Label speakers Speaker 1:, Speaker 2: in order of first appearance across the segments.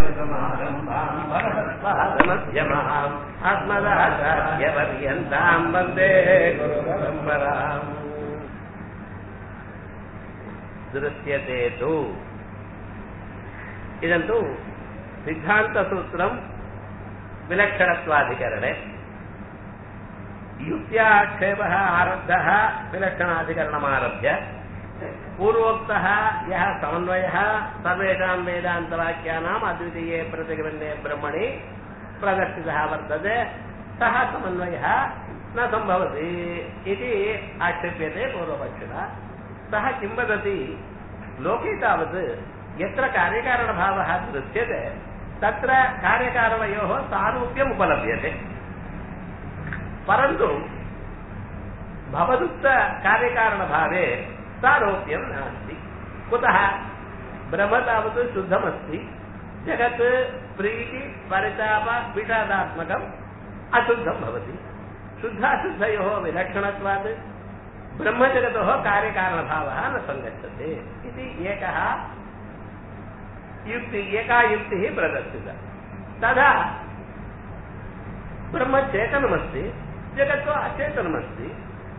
Speaker 1: सदाशिवसमारम्भाम् भरतपादमध्यमाम् अस्मदाचार्यपर्यन्ताम् वन्दे गुरुपरम्पराम् दृश्यते तु इदन्तु सिद्धान्तसूत्रम् विलक्षणत्वाधिकरणे युक्त्याक्षेपः आरब्धः विलक्षणाधिकरणमारभ्य पूर्वोक्तः यः समन्वयः सर्वेषाम् वेदान्तवाक्यानाम् अद्वितीये प्रतिगमने ब्रह्मणि प्रदर्शितः वर्तते सः समन्वयः न सम्भवति इति आक्षेप्यते पूर्वपक्षिणः सः किं वदति लोके तावत् यत्र कार्यकारणभावः दृश्यते तत्र कार्यकारणयोः सारूप्यम् उपलभ्यते परन्तु भवदुक्तकार्यकारणभावे सारोप्यं नास्ति कुतः ब्रह्म तावत् शुद्धमस्ति जगत् प्रीति परिताप विषादात्मकम् अशुद्धं भवति शुद्धाशुद्धयोः विलक्षणत्वात् ब्रह्मजगतोः कार्यकारणभावः न सङ्गच्छते इति एकः युक्ति एका युक्तिः प्रदर्शिता तदा ब्रह्मचेतनमस्ति जगत् अचेतनमस्ति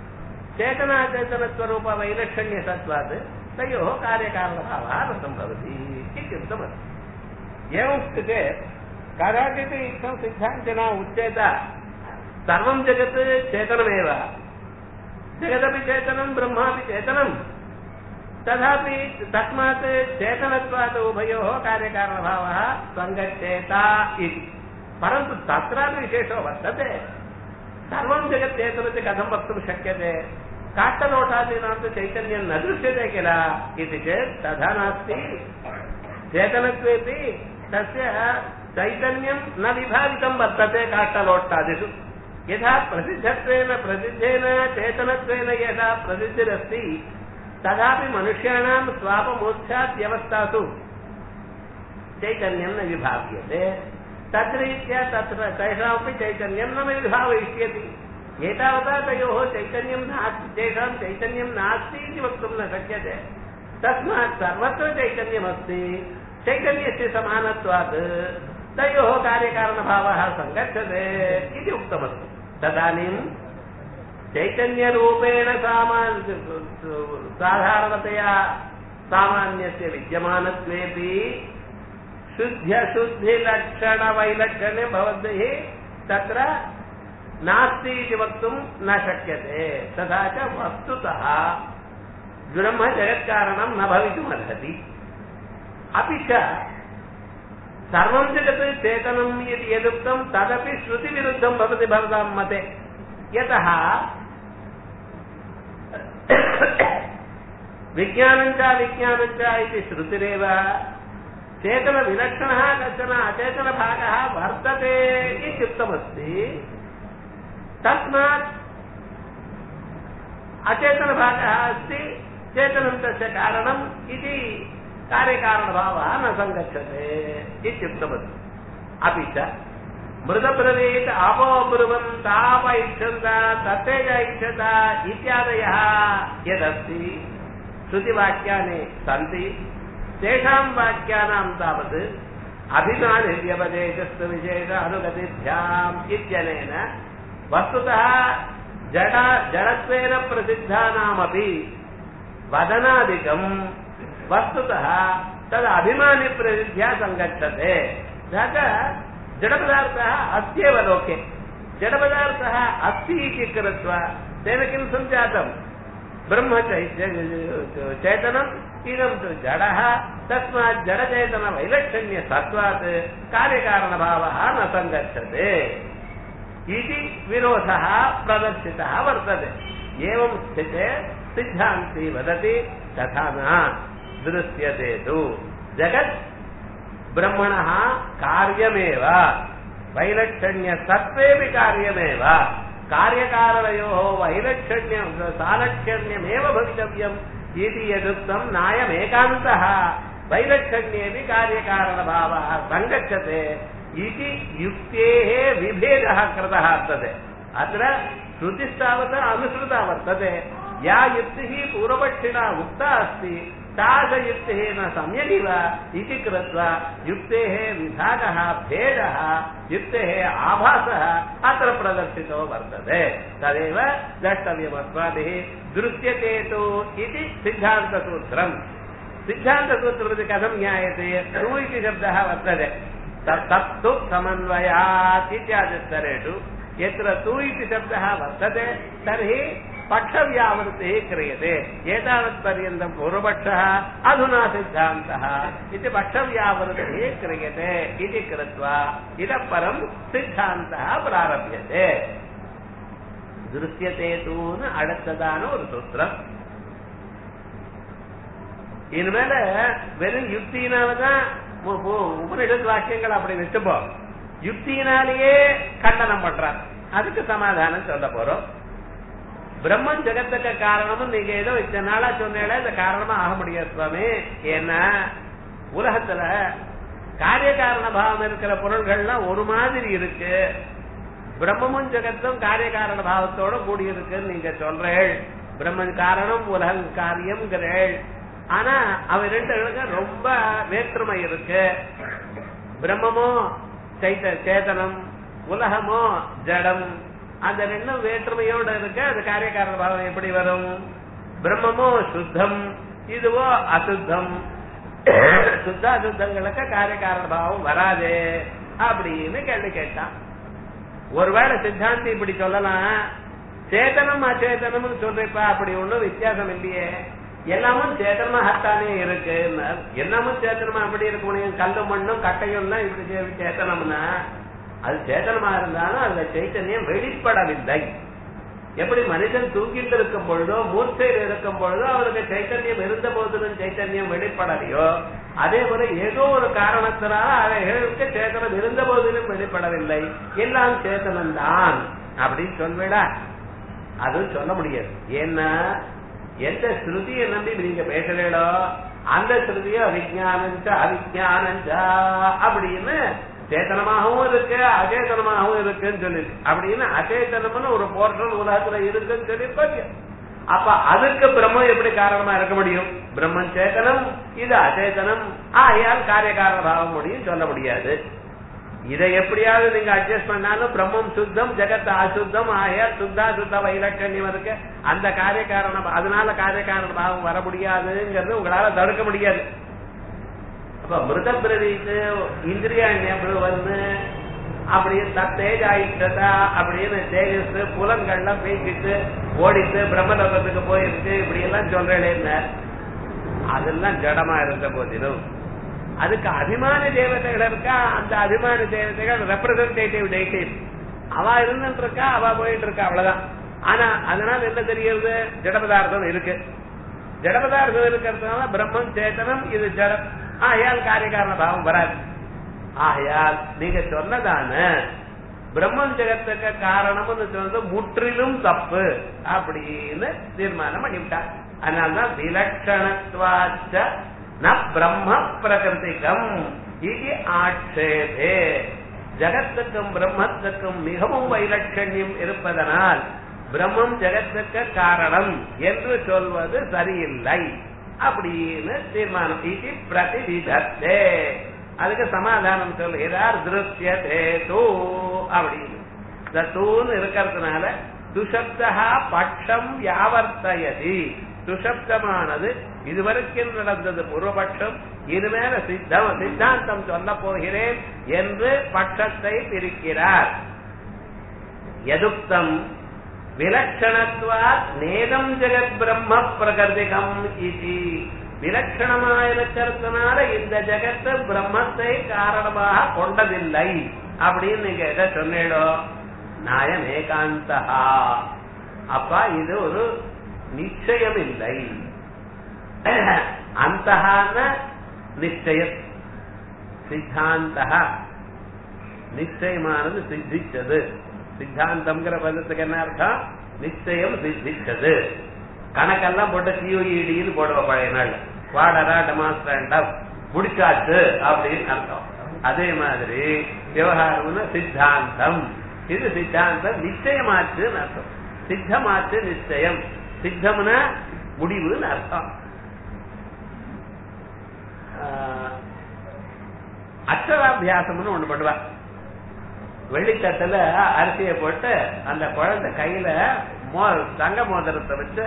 Speaker 1: चेतनाचेतनस्वरूपवैलक्षण्यसत्त्वात् तयोः कार्यकारणभावः न सम्भवति इत्युक्तमस्ति एवं स्थिते कदाचित् इत्थं सिद्धान्तिना उच्येत सर्वं जगत् चेतनमेव जगदपि चेतनं ब्रह्मापि चेतनं तथापि तस्मात् चेतनत्वात् उभयोः कार्यकारणभावः सङ्गच्छेत इति परन्तु तत्रापि विशेषो वर्तते सर्वं जगत् चेतनस्य कथं वक्तुं शक्यते काष्ठलोटादीनां तु चैतन्यं न दृश्यते किल इति चेत् तथा नास्ति चेतनत्वेपि तस्य चैतन्यं न विभाजितं वर्तते काष्ठलोटादिषु यथा प्रसिद्धत्वेन प्रसिद्धेन चेतनत्वेन यथा प्रसिद्धिरस्ति तथापि मनुष्याणां स्वापमोक्षाद्यवस्थासु चैतन्यं न विभाव्यते तद्रीत्या तत्र तेषामपि चैतन्यं न विभावयिष्यति एतावता तयोः चैतन्यं नास्ति तेषां चैतन्यं नास्ति इति वक्तुं न शक्यते तस्मात् सर्वत्र चैतन्यमस्ति चैतन्यस्य समानत्वात् तयोः कार्यकारणभावः सङ्गच्छते इति उक्तमस्ति तदानीं चैतन्यरूपेण सामान्य साधारणतया सामान्यस्य विद्यमानत्वेपि शुद्ध्यशुद्धिलक्षणवैलक्षणे भवद्भिः तत्र नास्ति इति वक्तुं न शक्यते तथा च वस्तुतः ब्रह्मजगत्कारणं न भवितुमर्हति अपि च सर्वं जगत् चेतनम् इति यदुक्तं तदपि श्रुतिविरुद्धं भवति भवतां मते यतः विज्ञानञ्च विज्ञानञ्च इति श्रुतिरेव चेतनविलक्षणः कश्चन अचेतनभागः वर्तते इत्युक्तमस्ति तस्मात् अचेतनभागः अस्ति चेतनं तस्य कारणम् इति कार्यकारणभावः न सङ्गच्छते इत्युक्तमस्ति अपि च मृतब्रवीत् आपो ब्रुवन् ताप इच्छन्त तत्तेज इच्छत इत्यादयः यदस्ति श्रुतिवाक्यानि सन्ति तेषां वाक्यानां तावत् अभिमानिर्यपदेशस्तु विशेष अनुगतिभ्याम् इत्यनेन वस्तुतः जड जडत्वेन प्रसिद्धानामपि वदनादिकं वस्तुतः तद् अभिमानिप्रसिद्ध्या सङ्गच्छते तथा च जडपदार्थः अस्त्येव लोके जडपदार्थः अस्ति इति कृत्वा तेन किं सञ्जातम् ब्रह्म चैतनम् इदं तु जडः तस्मात् जडचेतनवैलक्षण्यसत्त्वात् कार्यकारणभावः न सङ्गच्छते इति विरोधः प्रदर्शितः वर्तते एवं स्थिते सिद्धान्ती वदति तथा न दृश्यते तु जगत् ब्रह्मणः कार्यमेव वैलक्षण्यसत्त्वेऽपि कार्यमेव कार्यकारणयोः वैलक्षण्यं सालक्षण्यमेव भवितव्यम् इति यदुक्तं नायमेकान्तः वैलक्षण्येऽपि कार्यकारणभावः सङ्गच्छते इति युक्तेः विभेदः कृतः वर्तते अत्र श्रुतिस्तावत् अनुसृता वर्तते या युक्तिः पूर्वपक्षिणा उक्ता अस्ति तादयुक्तेन सम्यगिव इति कृत्वा युक्तेः विभागः भेदः युक्तेः आभासः अत्र प्रदर्शितो वर्तते तदेव द्रष्टव्यमस्माभिः दृश्यते तु इति सिद्धान्तसूत्रम् सिद्धान्तसूत्रमिति कथं ज्ञायते तु इति शब्दः वर्तते तत्तु समन्वयात् इत्यादिस्तरेषु यत्र तु इति शब्दः वर्तते तर्हि पक्षव्यावृत्तिः क्रियते एतावत्पर्यन्तं पूर्वपक्षः अधुना सिद्धान्तः इति पक्षव्यावृत्तिः क्रियते इति कृत्वा इतः परं सिद्धान्तः प्रारभ्यते दृश्यते तून् அடுத்ததான ஒரு சூத்திரம் இனிமேல வெறும் யுக்தியினாலதான் உபனிஷத் வாக்கியங்கள் அப்படி வச்சுப்போம் யுக்தியினாலேயே கண்டனம் பண்றார் அதுக்கு சமாதானம் சொல்ல போறோம் பிரம்மன் ஜெகத்துக்கு காரணமும் நீங்க ஏதோ இத்தனை நாளா சொன்னீங்களே இந்த காரணமா ஆக முடியாது சுவாமி ஏன்னா உலகத்துல காரிய காரண பாவம் இருக்கிற பொருள்கள்லாம் ஒரு மாதிரி இருக்கு பிரம்மமும் ஜெகத்தும் காரிய காரண பாவத்தோட கூடி இருக்குன்னு நீங்க சொல்றேள் பிரம்மன் காரணம் உலகம் காரியம்ங்கிறேள் ஆனா அவ ரெண்டு ரொம்ப வேற்றுமை இருக்கு பிரம்மமோ சைத்த சேதனம் உலகமோ ஜடம் அந்த ரெண்டும் வேற்றுமையோட இருக்கு அது காரியகாரண பாவம் எப்படி வரும் பிரம்மமோ சுத்தம் இதுவோ அசுத்தம் சுத்த அசுத்தங்களுக்கு காரியகாரண பாவம் வராதே அப்படின்னு கேள்வி கேட்டான் ஒருவேளை சித்தாந்தி இப்படி சொல்லலாம் சேதனம் அச்சேதனம்னு சொல்றப்பா அப்படி ஒண்ணும் வித்தியாசம் இல்லையே எல்லாமும் சேத்தனமாகத்தானே இருக்கு எல்லாமும் சேத்தனமா எப்படி இருக்க முடியும் கல்லு மண்ணும் கட்டையும் தான் இப்படி சேத்தனம்னா அது சேத்தனமா இருந்தாலும் அதுல சைத்தன்யம் வெளிப்படவில்லை எப்படி மனிதன் தூங்கிட்டு இருக்கும் பொழுதோ மூர்ச்சையில் இருக்கும் பொழுதோ அவருக்கு சைத்தன்யம் இருந்த போதிலும் சைத்தன்யம் வெளிப்படலையோ அதே போல ஏதோ ஒரு காரணத்தினால அவைகளுக்கு சேத்தனம் இருந்த போதிலும் வெளிப்படவில்லை எல்லாம் சேத்தனம் தான் அப்படின்னு சொல்வேடா அதுவும் சொல்ல முடியாது ஏன்னா எந்த ஸ்ருதியை நம்பி நீங்க பேசுறீங்களோ அந்த ஸ்ருதியோ அவிஜானஞ்சா அவிஜானஞ்சா அப்படின்னு சேத்தனமாகவும் இருக்கு அச்சேதனமாகவும் இருக்குன்னு சொல்லி அப்படின்னு அச்சேதனம்னு ஒரு போர்ஷன் உலகத்துல இருக்குன்னு சொல்லி அப்ப அதுக்கு பிரம்மம் எப்படி காரணமா இருக்க முடியும் பிரம்மன் சேத்தனம் இது அச்சேதனம் ஆகையால் காரிய காரண பாவம் முடியும் சொல்ல முடியாது இதை எப்படியாவது நீங்க அட்ஜஸ்ட் பண்ணாலும் பிரம்மம் சுத்தம் ஜெகத் அசுத்தம் ஆகையால் சுத்தா சுத்த வைலட்சண்யம் இருக்கு அந்த காரிய காரணம் அதனால காரிய காரண பாவம் வர முடியாதுங்கிறது உங்களால தடுக்க முடியாது அப்ப மிருத பிரதீத்து இந்திரியா வந்து அப்படியே தேஜ ஆயிட்டதா அப்படின்னு தேஜஸ் புலன்கள்லாம் பேசிட்டு ஓடிட்டு பிரம்மலோகத்துக்கு போயிருக்கு இப்படி எல்லாம் சொல்றேன் அதெல்லாம் ஜடமா இருந்த போதிலும் அதுக்கு அபிமான தேவதைகள் இருக்கா அந்த அபிமான தேவதைகள் ரெப்ரசன்டேட்டிவ் டேட்டிவ் அவ இருந்துட்டு இருக்கா அவ போயிட்டு இருக்கா அவ்வளவுதான் ஆனா அதனால என்ன தெரிகிறது ஜடபதார்த்தம் இருக்கு ஜடபதார்த்தம் இருக்கிறதுனால பிரம்மம் சேத்தனம் இது ஜடம் ஆகையால் காரியகாரண பாவம் வராது ஆகையால் நீங்க சொன்னதான பிரம்மன் ஜெகத்துக்கு காரணம்னு சொன்னது முற்றிலும் தப்பு அப்படின்னு தீர்மானம் பண்ணிவிட்டார் அதனால்தான் விலட்சணத்துவாச்ச ந பிரம்ம பிரகிருதிகம் இது ஆட்சேபே ஜகத்துக்கும் பிரம்மத்துக்கும் மிகவும் வைலட்சண்யம் இருப்பதனால் பிரம்மம் ஜெகத்துக்கு காரணம் என்று சொல்வது சரியில்லை அப்படின்னு தீர்மானம் இது பிரதிவிதத்தே அதுக்கு சமாதானம் சொல்லுகிறார் திருஷ்யதே தூ அப்படின்னு இந்த தூன்னு இருக்கிறதுனால துஷப்தா பட்சம் யாவர்த்தயதி துஷப்தமானது இதுவரைக்கும் நடந்தது பூர்வபட்சம் இனிமேல சித்தம் சித்தாந்தம் சொல்ல போகிறேன் என்று பட்சத்தை பிரிக்கிறார் எதுக்தம் விலட்சணத்வாத் நேதம் ஜெகத் பிரம்ம பிரகர்திகம் இது விலட்சணமாயிருக்கிறதுனால இந்த ஜெகத்து பிரம்மத்தை காரணமாக கொண்டதில்லை அப்படின்னு நீங்க எதை சொன்னீடோ நாயம் ஏகாந்தகா அப்பா இது ஒரு நிச்சயம் இல்லை அந்தகான நிச்சயம் சித்தாந்தக நிச்சயமானது சித்திச்சது சித்தாந்தம்ங்கிற பதத்துக்கு என்ன அர்த்தம் நிச்சயம் சித்திச்சது கணக்கெல்லாம் போட்டு சிஓஇடின்னு போடுவோம் பழைய நாள் வாடரா டெமான்ஸ்ட்ரேண்டா முடிச்சாச்சு அப்படின்னு அர்த்தம் அதே மாதிரி விவகாரம்னு சித்தாந்தம் இது சித்தாந்தம் நிச்சயமாச்சுன்னு அர்த்தம் சித்தமாச்சு நிச்சயம் சித்தம்னா முடிவுன்னு அர்த்தம் அக்ஷராபியாசம்னு ஒண்ணு பண்ணுவா வெள்ளித்தட்டுல அரிசியை போட்டு அந்த குழந்தை கையில மோ தங்க மோதிரத்தை வச்சு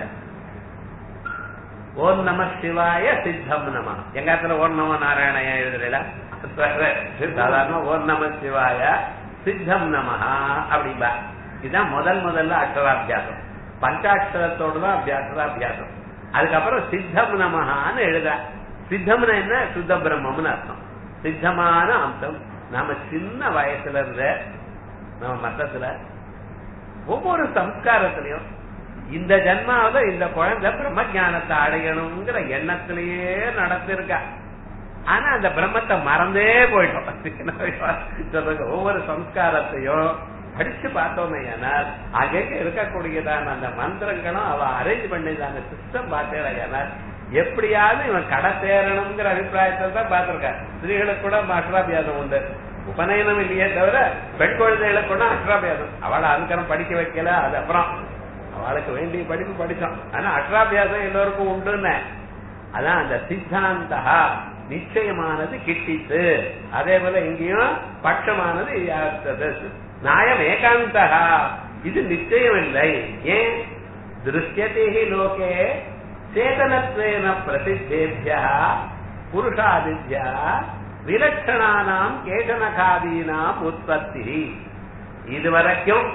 Speaker 1: ஓம் நம சிவாய சித்தம் நம எங்க இடத்துல ஓம் நம நாராயணய எழுதுறீல சாதாரண ஓம் நம சிவாய சித்தம் நமஹா அப்படிம்பா இதுதான் முதல் முதல்ல அக்ஷராபியாசம் பஞ்சாட்சரத்தோடு தான் அக்ஷராபியாசம் அதுக்கப்புறம் சித்தம் நமஹான்னு எழுத சித்தம்னா என்ன சுத்த பிரம்மம்னு அர்த்தம் சித்தமான அம்சம் நாம சின்ன வயசுல இருந்த நம்ம மத்தத்துல ஒவ்வொரு சம்ஸ்காரத்திலையும் இந்த ஜன்மாவில இந்த குழந்தை பிரம்ம ஞானத்தை அடையணுங்கிற எண்ணத்திலேயே நடத்திருக்கா ஆனா அந்த பிரம்மத்தை மறந்தே போயிட்டோம் சொல்லுங்க ஒவ்வொரு சம்ஸ்காரத்தையும் படிச்சு பார்த்தோமே ஏனால் அங்கே இருக்கக்கூடியதான அந்த மந்திரங்களும் அவ அரேஞ்ச் பண்ணிதான சிஸ்டம் பார்த்தேன் ஏனால் எப்படியாவது இவன் கடை சேரணுங்கிற அபிப்பிராயத்தில் தான் பார்த்திருக்காரு ஸ்திரீகளுக்கு கூட அஷ்டாபியாசம் உண்டு உபநயனம் இல்லையே தவிர பெண் குழந்தைகளுக்கு கூட அஷ்டாபியாசம் அவளை அதுக்கறம் படிக்க வைக்கல அது அப்புறம் அவளுக்கு வேண்டிய படிப்பு படிச்சோம் ஆனா அஷ்டாபியாசம் எல்லோருக்கும் உண்டுன்னு அதான் அந்த சித்தாந்தா நிச்சயமானது கிட்டித்து அதே போல இங்கேயும் பட்சமானது நியாயம் ஏகாந்தா இது நிச்சயம் இல்லை ஏன் திருஷ்யத்தை லோகே சேதனத்வேன பிரசித்தேபிய புருஷாதித்ய விலட்சணானாம் கேசனகாதீனாம் உற்பத்தி இதுவரைக்கும்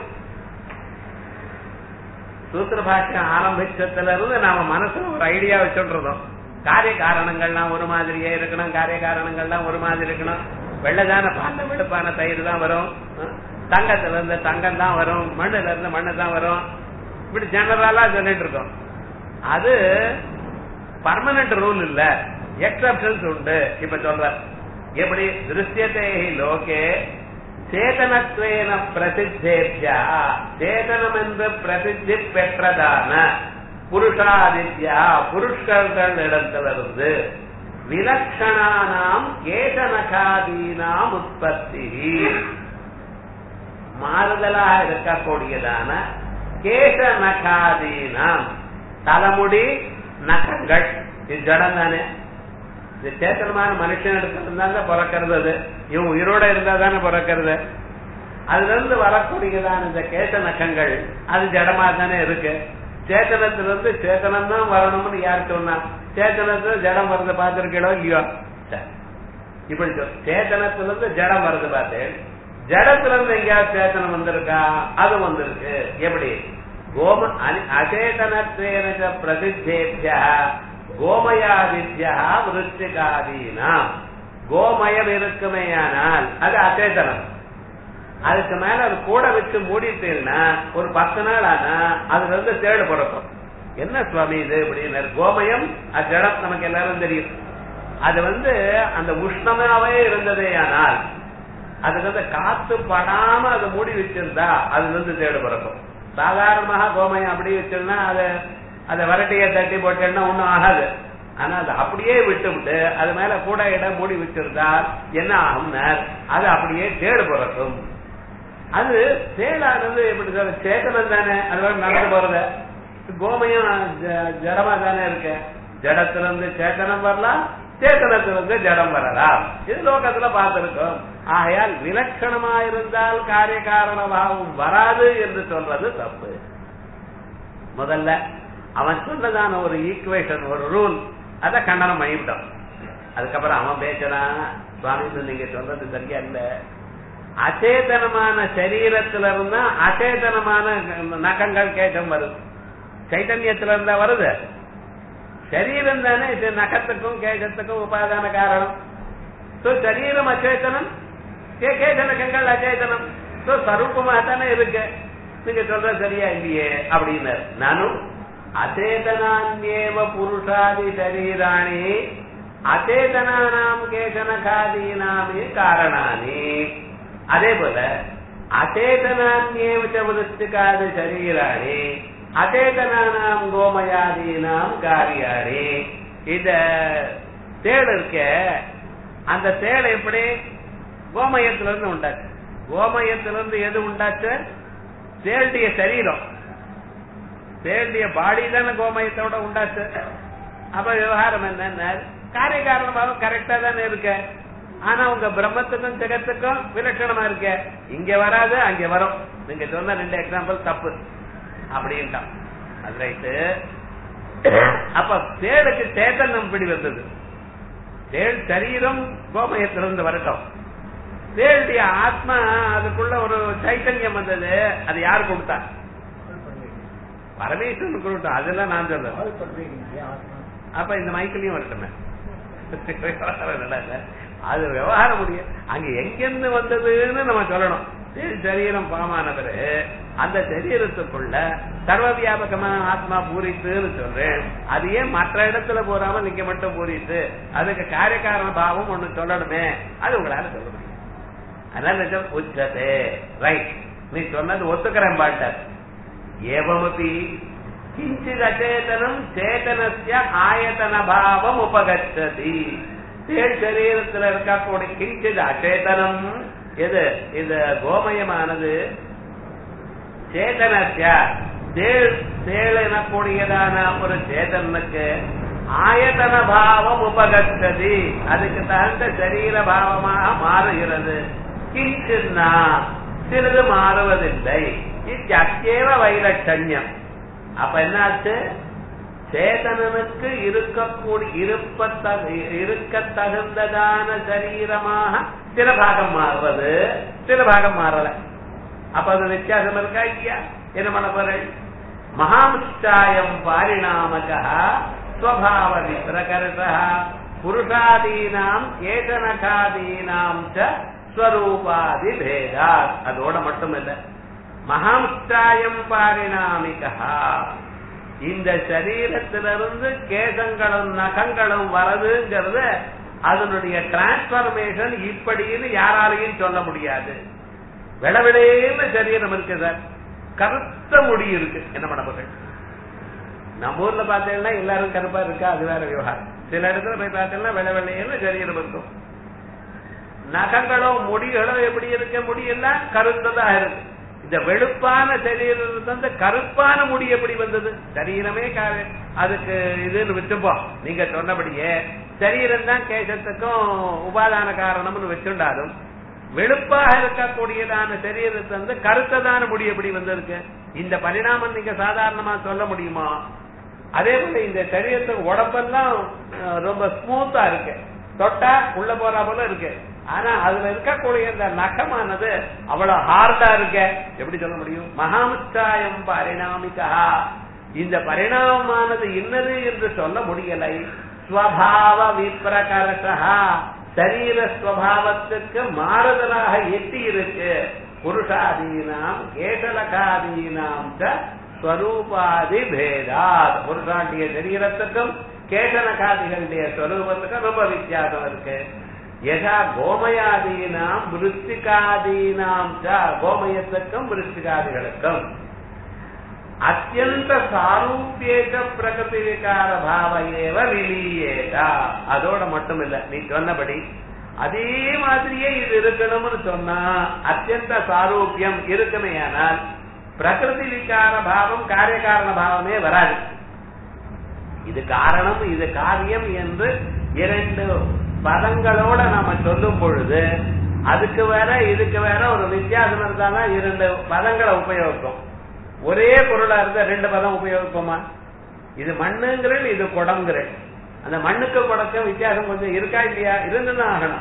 Speaker 1: சூத்திர பாஷ்யம் ஆரம்பிச்சதுல இருந்து நாம மனசுல ஒரு ஐடியா வச்சுருந்தோம் காரிய காரணங்கள்லாம் ஒரு மாதிரியே இருக்கணும் காரிய காரணங்கள்லாம் ஒரு மாதிரி இருக்கணும் வெள்ளதான பாண்ட வெளுப்பான தயிர் தான் வரும் தங்கத்துல இருந்து தங்கம் தான் வரும் மண்ணுல இருந்து மண்ணு தான் வரும் இப்படி ஜெனரலா சொல்லிட்டு இருக்கோம் அது பர்மனன்ட் ரூல் இல்ல எக்ஸப்ஷன்ஸ் உண்டு இப்ப சொல்ற எப்படி திருஷ்யத்தை லோகே சேதனத்வேன பிரசித்தேபியா சேதனம் என்று பிரசித்தி பெற்றதான புருஷாதித்யா புருஷர்கள் இடத்திலிருந்து விலட்சணானாம் கேசநகாதீனாம் உற்பத்தி மாறுதலாக இருக்கக்கூடியதான கேச நகாதீனாம் தலைமுடி நகங்கள் இது ஜடம் தானே இது சேத்தனமான மனுஷன் எடுத்திருந்தாங்க பிறக்கிறது அது இவன் உயிரோட இருந்தா தானே பிறக்கிறது அதுல இருந்து வரக்கூடியதான இந்த கேச நகங்கள் அது ஜடமா தானே இருக்கு சேத்தனத்திலிருந்து சேத்தனம் தான் வரணும்னு யார் சொன்னா சேத்தனத்துல ஜடம் வருது பார்த்திருக்கீங்களோ இல்லையோ இப்படி சேத்தனத்திலிருந்து ஜடம் வருது பார்த்தேன் ஜடத்துல இருந்து எங்கேயாவது சேத்தனம் வந்திருக்கா அது வந்திருக்கு எப்படி கோம அச்சேதனத்வேன பிரசித்தேபியா கோமயாதித்யா விருத்திகாதீனாம் கோமயம் இருக்குமேயானால் அது அச்சேதனம் அதுக்கு மேல அது கூட வச்சு மூடிட்டீங்கன்னா ஒரு பத்து நாள் ஆனா அதுல இருந்து தேடு பிறக்கும் என்ன சுவாமி இது அப்படின்னு கோமயம் அது ஜடம் நமக்கு எல்லாரும் தெரியும் அது வந்து அந்த உஷ்ணமாவே இருந்ததே ஆனால் அதுக்கு வந்து காத்து படாம அதை மூடி வச்சிருந்தா அதுல இருந்து தேடு பிறக்கும் சாதாரணமாக கோமயம் அப்படி வச்சிருந்தா அதை அதை வரட்டிய தட்டி போட்டேன்னா ஒண்ணும் ஆகாது ஆனா அதை அப்படியே விட்டு விட்டு அது மேல கூட இடம் மூடி வச்சிருந்தா என்ன ஆகும்னா அது அப்படியே தேடு பிறக்கும் அது சேலானது எப்படி சொல்ற சேத்தனம் தானே அதோட நடந்து போறது கோமயம் ஜடமா தானே இருக்கு ஜடத்திலிருந்து சேத்தனம் வரலாம் சேத்தனத்திலிருந்து ஜடம் வரலாம் இது லோகத்துல பார்த்திருக்கோம் ஆகையால் விலட்சணமா இருந்தால் காரிய காரண பாவம் வராது என்று சொல்றது தப்பு முதல்ல அவன் சொன்னதான ஒரு ஈக்குவேஷன் ஒரு ரூல் அத கண்டனம் பண்ணிவிட்டோம் அதுக்கப்புறம் அவன் பேசுறான் சுவாமி நீங்க சொல்றது சரியா இல்ல அச்சேதனமான சரீரத்துல இருந்தா அச்சேதனமான நகங்கள் கேட்கம் வருது சைத்தன்யத்துல இருந்தா வருது சரீரம் தானே இது நகத்துக்கும் கேசத்துக்கும் உபாதான காரணம் சோ சரீரம் அச்சேதனம் கேசனகங்கள் அச்சேதனம் சோ சரூபமா தானே இருக்கு நீங்க சொல்ற சரியா இல்லையே அப்படின்னு நானும் அச்சேதனான்யேவ புருஷாதி சரீராணி அச்சேதனானாம் கேசனகாதீனாமே காரணானி அதே போல அச்சேதனான்யேவ விருத்திகாதி சரீராணி அச்சேதனானாம் கோமயாதீனாம் காரியாணி இந்த தேள் இருக்க அந்த தேள் எப்படி கோமயத்திலிருந்து உண்டாச்சு கோமயத்திலிருந்து எது உண்டாச்சு தேளுடைய சரீரம் தேளுடைய பாடி தானே கோமயத்தோட உண்டாச்சு அப்ப விவகாரம் என்ன காரிய காரணமாக கரெக்டா தானே இருக்க ஆனா உங்க பிரம்மத்துக்கும் ஜெகத்துக்கும் விலட்சணமா இருக்க இங்க வராது அங்க வரும் நீங்க சொன்ன ரெண்டு எக்ஸாம்பிள் தப்பு அப்படின்ட்டான் அது ரைட்டு அப்ப தேளுக்கு சேத்தனம் பிடி வந்தது தேள் சரீரம் கோமயத்திலிருந்து வரட்டும் தேளுடைய ஆத்மா அதுக்குள்ள ஒரு சைத்தன்யம் வந்தது அது யார் கொடுத்தா பரமேஸ்வரன் கொடுத்தான் அதெல்லாம் நான் சொல்றேன் அப்ப இந்த மைக்கிலையும் வரட்டுமே அது விவகாரம் முடியும் அங்க எங்கிருந்து வந்ததுன்னு நம்ம சொல்லணும் சரி சரீரம் பாமானவர் அந்த சரீரத்துக்குள்ள சர்வ வியாபகமான ஆத்மா பூரித்துன்னு சொல்றேன் அது ஏன் மற்ற இடத்துல போறாம நீங்க மட்டும் பூரித்து அதுக்கு காரியக்காரண பாவம் ஒண்ணு சொல்லணுமே அது உங்களால சொல்ல முடியும் அதனால உச்சதே ரைட் நீ சொன்னது ஒத்துக்கிறேன் பாட்டர் ஏவமபி கிஞ்சித் அச்சேதனம் சேதனஸ்ய ஆயத்தன பாவம் உபகச்சதி தேள் சரீரத்தில் இருக்கக்கூடிய கிஞ்சித் அச்சேதனம் எது இந்த கோமயமானது சேதனஸ்ய தேள் தேள் எனக்கூடியதான ஒரு சேதனுக்கு ஆயத்தன பாவம் உபகச்சதி அதுக்கு தகுந்த சரீர பாவமாக மாறுகிறது கிஞ்சின்னா சிறிது மாறுவதில்லை இத்தியேவ வைலட்சண்யம் அப்ப என்னாச்சு சேதனனுக்கு இருக்கக்கூடிய இருப்பத்தக இருக்க தகுந்ததான சரீரமாக சில பாகம் மாறுவது சில பாகம் மாறல அப்ப அது வித்தியாசம் இருக்கா இல்லையா என்ன பண்ண போறேன் மகாமுஷ்டாயம் பாரிணாமகா ஸ்வபாவ விப்ரகரசா புருஷாதீனாம் ஏகனகாதீனாம் ச ஸ்வரூபாதி பேதா அதோட மட்டும் இல்ல மகாமுஷ்டாயம் பாரிணாமிகா இந்த சரீரத்திலிருந்து கேசங்களும் நகங்களும் வரதுங்கிறது அதனுடைய டிரான்ஸ்பர்மேஷன் இப்படின்னு யாராலையும் சொல்ல முடியாது விளவிடையில சரீரம் இருக்கு சார் கருத்த முடி இருக்கு என்ன பண்ண போறேன் நம்ம ஊர்ல பார்த்தீங்கன்னா எல்லாரும் கருப்பா இருக்கா அது வேற விவகாரம் சில இடத்துல போய் பார்த்தீங்கன்னா வெள்ள வெள்ளையில சரீரம் இருக்கும் நகங்களோ முடிகளோ எப்படி இருக்க முடியெல்லாம் கருத்ததா இருக்கு இந்த வெளுப்பான சரீரத்துல கருப்பான முடி எப்படி வந்தது சரீரமே அதுக்கு இதுன்னு வச்சுப்போம் நீங்க சொன்னபடியே சரீரம் தான் கேசத்துக்கும் உபாதான காரணம்னு வச்சுண்டாலும் வெளுப்பாக இருக்கக்கூடியதான சரீரத்தை வந்து கருத்ததான முடி எப்படி வந்திருக்கு இந்த பரிணாமம் நீங்க சாதாரணமா சொல்ல முடியுமா அதே போல இந்த சரீரத்துக்கு உடம்பெல்லாம் ரொம்ப ஸ்மூத்தா இருக்கு தொட்டா உள்ள போறா போல இருக்கு ஆனா அதுல இருக்கக்கூடிய இந்த நகமானது அவ்வளவு ஹார்டா இருக்க எப்படி சொல்ல முடியும் மகாமுச்சாயம் பரிணாமிகா இந்த பரிணாமமானது இன்னது என்று சொல்ல முடியலை ஸ்வபாவ விப்ரகரசா சரீர ஸ்வபாவத்துக்கு மாறுதலாக எட்டி இருக்கு புருஷாதீனாம் கேசலகாதீனாம் ஸ்வரூபாதி பேதாத் புருஷாண்டிய சரீரத்துக்கும் கேசலகாதிகளுடைய ஸ்வரூபத்துக்கும் ரொம்ப வித்தியாசம் இருக்கு யதா கோமயாதீனாம் விருத்திகாதீனாம் கோமயத்துக்கும் விருத்திகாதிகளுக்கும் அத்தியந்த சாரூபியேக பிரகதி விகார பாவ ஏவ விலீயேதா அதோட மட்டும் இல்ல நீ சொன்னபடி அதே மாதிரியே இது இருக்கணும்னு சொன்னா அத்தியந்த சாரூபியம் இருக்குமே ஆனால் பிரகிருதி விகார பாவம் காரியகாரண பாவமே வராது இது காரணம் இது காரியம் என்று இரண்டு பதங்களோட நாம சொல்லும் பொழுது அதுக்கு வேற இதுக்கு வேற ஒரு வித்தியாசம் இருந்தாதான் இரண்டு பதங்களை உபயோகிக்கும் ஒரே பொருளா இருந்தா ரெண்டு பதம் உபயோகிப்போமா இது மண்ணுங்கிறேன் இது குடங்கிறேன் அந்த மண்ணுக்கு குடக்கும் வித்தியாசம் கொஞ்சம் இருக்கா இல்லையா இருந்துதான் ஆகணும்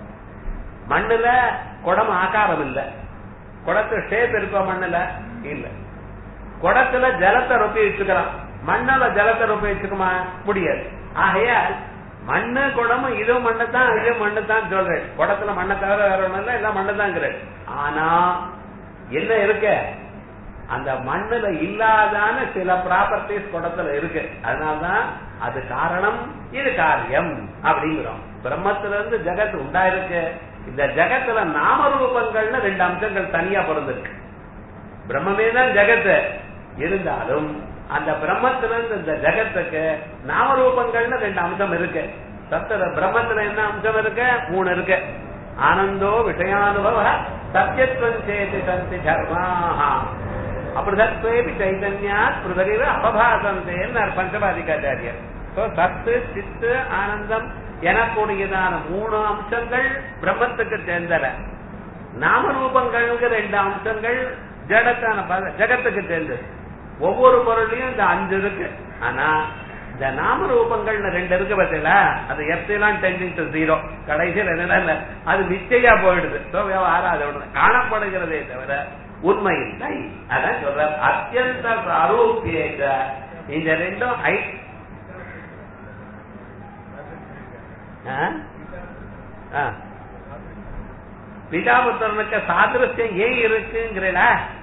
Speaker 1: மண்ணுல குடம் ஆகாரம் இல்ல குடத்து ஷேப் இருக்கா மண்ணுல இல்ல குடத்துல ஜலத்தை ரொப்பி வச்சுக்கலாம் மண்ணுல ஜலத்தை ரொப்பி வச்சுக்குமா முடியாது ஆகையால் மண்ணு குடமும் இதுவும் மண்ணு தான் இதுவும் மண்ணு தான் சொல்றேன் குடத்துல மண்ணை தவிர வேற ஒண்ணும் இல்ல எல்லாம் மண்ணு தான் ஆனா என்ன இருக்க அந்த மண்ணுல இல்லாதான சில ப்ராப்பர்டிஸ் குடத்துல இருக்கு அதனால்தான் அது காரணம் இது காரியம் அப்படிங்கிறோம் பிரம்மத்துல இருந்து ஜெகத் உண்டாயிருக்கு இந்த ஜெகத்துல நாமரூபங்கள்னு ரெண்டு அம்சங்கள் தனியா பிறந்திருக்கு பிரம்மமே தான் ஜெகத்து இருந்தாலும் அந்த பிரம்மத்துல இருந்து இந்த ஜெகத்துக்கு நாமரூபங்கள்னு ரெண்டு அம்சம் இருக்கு சத்துல பிரம்மத்துல என்ன அம்சம் இருக்கு மூணு இருக்கு ஆனந்தோ விஷயானுபவ சத்தியத்துவம் சேதி சந்தி தர்மாஹா அப்பிரதத்வேபி சைதன்யாத் பிருதகிர அபபாசந்தேன்னு பஞ்சபாதிகாச்சாரியர் சத்து சித்து ஆனந்தம் எனக்கூடியதான மூணு அம்சங்கள் பிரம்மத்துக்கு சேர்ந்தன நாமரூபங்களுக்கு ரெண்டு அம்சங்கள் ஜடத்தான பத- ஜகத்துக்கு சேர்ந்தது ஒவ்வொரு பொருளையும் இந்த அஞ்சு இருக்கு ஆனா இந்த நாமரூபங்கள்னு ரெண்டு இருக்கு பார்த்தீங்களா அது எப்சிலான் டென்டிங் டு ஜீரோ கடைசியில் என்னன்னா இல்ல, அது நிச்சயா போயிடுது சோ விவகாரம் அதோட காணப்படுகிறதே தவிர உண்மை இல்லை அதான் சொல்ற அத்தியந்த சாரூபியேக இந்த ரெண்டும் ஐ ஆ? ஆ. பிதாபுத்திரனுக்கு சாதிருஷ்யம் ஏன் இருக்குங்கிறா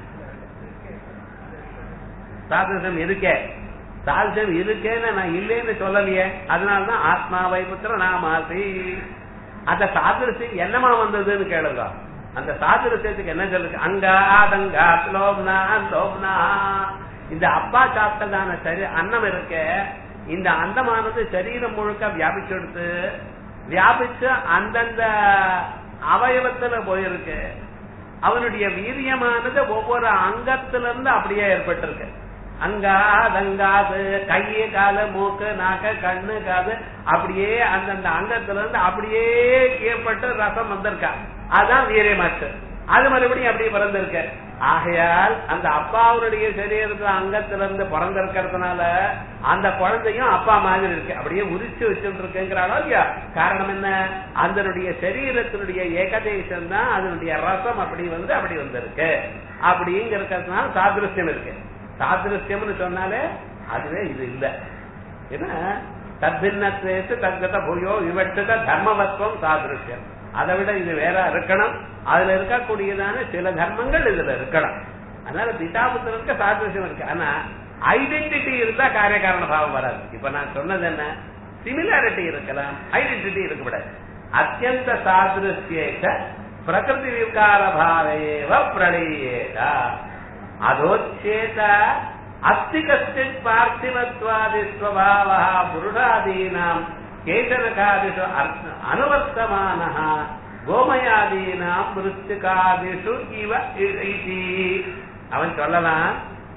Speaker 1: சாதிருஷ்யம் இருக்கே சாதிருஷ்யம் இருக்கேன்னு நான் இல்லைன்னு சொல்லலையே அதனாலதான் ஆத்மா வைபுத்திர நாமாசி அந்த சாதிருஷ்யம் என்னமா வந்ததுன்னு கேளுங்க அந்த சாதிருஷ்யத்துக்கு என்ன சொல்லுங்க அங்கா அதங்கா லோப்னா லோப்னா இந்த அப்பா சாப்பிட்டதான சரி அன்னம் இருக்க இந்த அந்தமானது சரீரம் முழுக்க வியாபிச்செடுத்து வியாபிச்சு அந்தந்த அவயவத்துல போயிருக்கு அவனுடைய வீரியமானது ஒவ்வொரு அங்கத்துல இருந்து அப்படியே ஏற்பட்டிருக்கு அங்கா தங்காது கையே காலு மூக்கு நாக்கு கண்ணு காது அப்படியே அந்தந்த அங்கத்துல இருந்து அப்படியே ஏற்பட்டு ரசம் வந்திருக்கா அதான் வீரியமாச்சு அது மறுபடியும் அப்படியே பிறந்திருக்கு ஆகையால் அந்த அப்பாவுடைய சரீரத்துல அங்கத்துல இருந்து பிறந்திருக்கிறதுனால அந்த குழந்தையும் அப்பா மாதிரி இருக்கு அப்படியே உரிச்சு வச்சுட்டு இருக்குங்கிறாளோ இல்லையா காரணம் என்ன அதனுடைய சரீரத்தினுடைய ஏகதேசம் தான் அதனுடைய ரசம் அப்படி வந்து அப்படி வந்திருக்கு அப்படிங்கிறதுனால சாதிருஷ்யம் இருக்கு சாதிருஷ்யம்னு சொன்னாலே அதுவே இது இல்ல ஏன்னா தத்தின்னத்தேசு தங்கத பூயோ விவட்டுத தர்மவத்வம் சாதிருஷ்யம் அதை விட இது வேற இருக்கணும் அதுல இருக்கக்கூடியதான சில தர்மங்கள் இதுல இருக்கணும் அதனால பிதாபுத்திரனுக்கு சாதிருஷ்யம் இருக்கு ஆனா ஐடென்டிட்டி இருந்தா காரியகாரண பாவம் வராது இப்ப நான் சொன்னது என்ன சிமிலாரிட்டி இருக்கலாம் ஐடென்டிட்டி இருக்கக்கூடாது அத்தியந்த சாதிருஷ்யேக பிரகிருதி விகார பாவேவ பிரளீயேதா அதோச்சேத அஸ்தி கஷ்டித் பார்த்திவத்வாதி ஸ்வபாவ புருஷாதீனாம் கேசனகாதிஷு அனுவர்த்தமான கோமயாதீனாம் மிருத்திகாதிஷு இவ இதி அவன் சொல்லலாம்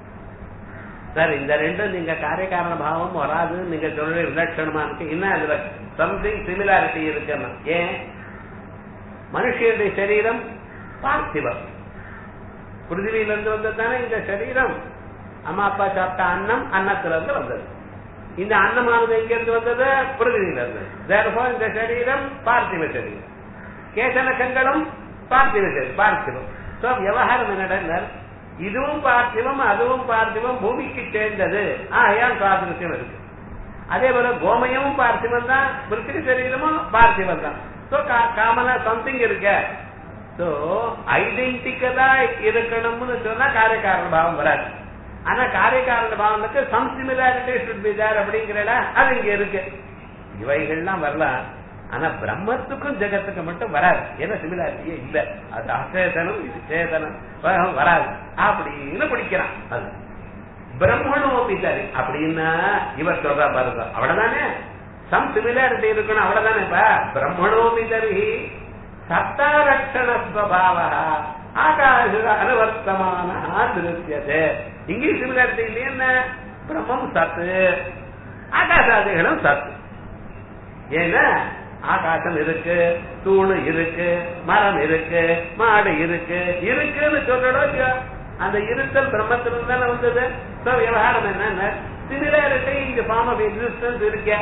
Speaker 1: சார் இந்த ரெண்டும் நீங்க காரியகாரண பாவம் வராது நீங்க சொல்ற விலட்சணமா இருக்கு இன்னும் அதுல சம்திங் சிமிலாரிட்டி இருக்குன்னு ஏன் மனுஷனுடைய சரீரம் பார்த்திவம் பிருத்திவியில இருந்து வந்தது தானே இந்த சரீரம் அம்மா அப்பா சாப்பிட்ட அன்னம் அன்னத்துல இருந்து வந்தது இந்த அன்னமானது எங்க இருந்து வந்தது பிருத்திவியில இருந்து Therefore, இந்த சரீரம் பார்த்திவ சரீரம் கேசனக்கங்களும் பார்த்திவ சரீரம் பார்த்திவம் சோ விவகாரம் என்னடா இதுவும் பார்த்திவம் அதுவும் பார்த்திவம் பூமிக்கு சேர்ந்தது ஆகையால் சாதிருஷ்யம் இருக்கு அதே போல கோமயமும் பார்த்திவம் தான் பிருத்திவி சரீரமும் பார்த்திவம் தான் சோ காமனா சம்திங் இருக்க சோ ஐடென்டிக்கலா இருக்கணும்னு சொன்னா காரியகாரண பாவம் வராது ஆனா காரியகாரண பாவனுக்கு some similarity should be there அப்படிங்கிறடா அது இங்க இருக்கு இவைகள்லாம் வரலாம் ஆனா பிரம்மத்துக்கும் ஜெகத்துக்கும் மட்டும் வராது ஏன்னா சிமிலாரிட்டியே இல்ல அது அசேதனம் இது சேதனம் வ- வராது அப்படின்னு பிடிக்கிறான் அது பிரம்மணோபி சரி அப்படின்னா இவர் சொல்றா பாருங்க அவ்வளவுதானே சம் சிமிலாரிட்டி இருக்கணும் அவ்வளவுதானே இப்ப பிரம்மணோபி தரி சத்தாரட்சண ஸ்வபாவ ஆகாஷ அனுவர்த்தமான திருத்தியது இங்கேயும் சிமிலாரிட்டி இல்லையா என்ன பிரம்மம் சத்து ஆகாசாதிகளும் சத்து ஏன்னா ஆகாசம் இருக்கு தூணு இருக்கு மரம் இருக்கு மாடு இருக்கு இருக்குன்னு சொல்லணும் இல்லையா? அந்த இருத்தல் பிரம்மத்திலிருந்து தானே வந்தது So, விவகாரம் என்ன சிமிலாரிட்டி இங்க ஃபார்ம் ஆஃப் எக்ஸிஸ்டன்ஸ் இருக்கேன்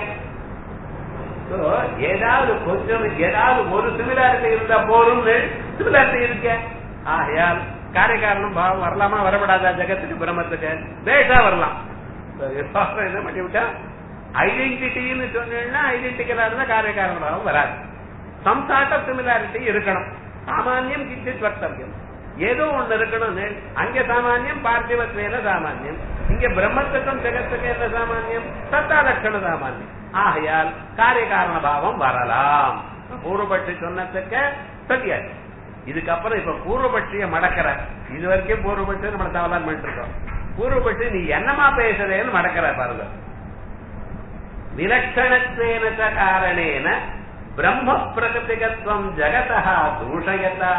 Speaker 1: So, ஏதாவது கொஞ்சம் ஏதாவது ஒரு சிமிலாரிட்டி இருந்தா போதும் சிமிலாரிட்டி இருக்க ஆகையால் காரியகாரணம் பாவம் வரலாமா வரப்படாதா ஜெகத்துக்கு பிரம்மத்துக்கு லேட்டா வரலாம் So, விவகாரம் என்ன பண்ணி விட்டா ஐடென்டிட்டின்னு சொன்னீங்கன்னா ஐடென்டிக்கலா இருந்தா காரியகாரண பாவம் வராது சம் சார்ட் ஆஃப் சிமிலாரிட்டி இருக்கணும் சாமானியம் கிஞ்சித் வக்தவியம் ஏதோ ஒண்ணு இருக்கணும் அங்க சாமானியம் பார்த்திவத்வேன சாமானியம் இங்க பிரம்மத்துக்கும் ஜெகத்துக்கும் என்ன சாமானியம் சத்தா லட்சண சாமானியம் ஆகையால் காரியகாரண பாவம் வரலாம் பூர்வபட்சி சொன்னதுக்கு சரியாச்சு இதுக்கப்புறம் இப்ப பூர்வபட்சிய மடக்கிற இது வரைக்கும் பூர்வபட்சி நம்ம சமாதானம் பண்ணிட்டு இருக்கோம் பூர்வபட்சி நீ என்னமா பேசுறேன்னு மடக்கிற பாருங்க விலक्षणत्वेन च कारणेन ब्रह्म பிரகதிகத்துவம் ஜகதா தூஷயத்தா